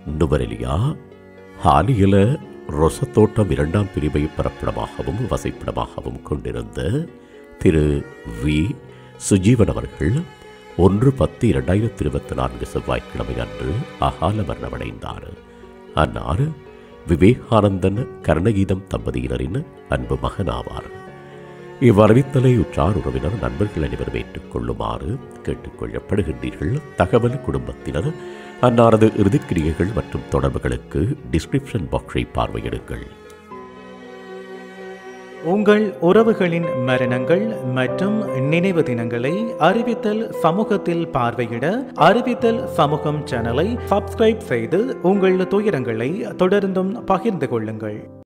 நுவரெலியா ஹாலியில ரொசத்தோட்டம் இரண்டாம் பிரிவை பிறப்பிடமாகவும் வசிப்பிடமாகவும் கொண்டிருந்த திரு வி சுஜீவன் அவர்கள் ஒன்று பத்து இரண்டாயிரத்தி இருபத்தி நான்கு செவ்வாய்க்கிழமை அன்று அகால மரணமடைந்தார் அன்னார் விவேகானந்தன் கருணகீதம் தம்பதியினரின் அன்பு மகனாவார் இவ்வறிவித்தலை உற்றார் உறவினர் நண்பர்கள் அனைவரும் ஏற்றுக்கொள்ளுமாறு கேட்டுக்கொள்ளப்படுகின்றீர்கள் தகவல் குடும்பத்தினர் அன்னாரது இறுதிக்கிரியைகள் மற்றும் தொடர்புகளுக்கு டிஸ்கிரிப்ஷன் பாக்ஸை பார்வையிடுங்கள் உங்கள் உறவுகளின் மரணங்கள் மற்றும் நினைவு தினங்களை அறிவித்தல் சமூகத்தில் பார்வையிட அறிவித்தல் சமூகம் சேனலை சப்ஸ்கிரைப் செய்து உங்கள் துயரங்களை தொடர்ந்தும் பகிர்ந்து கொள்ளுங்கள்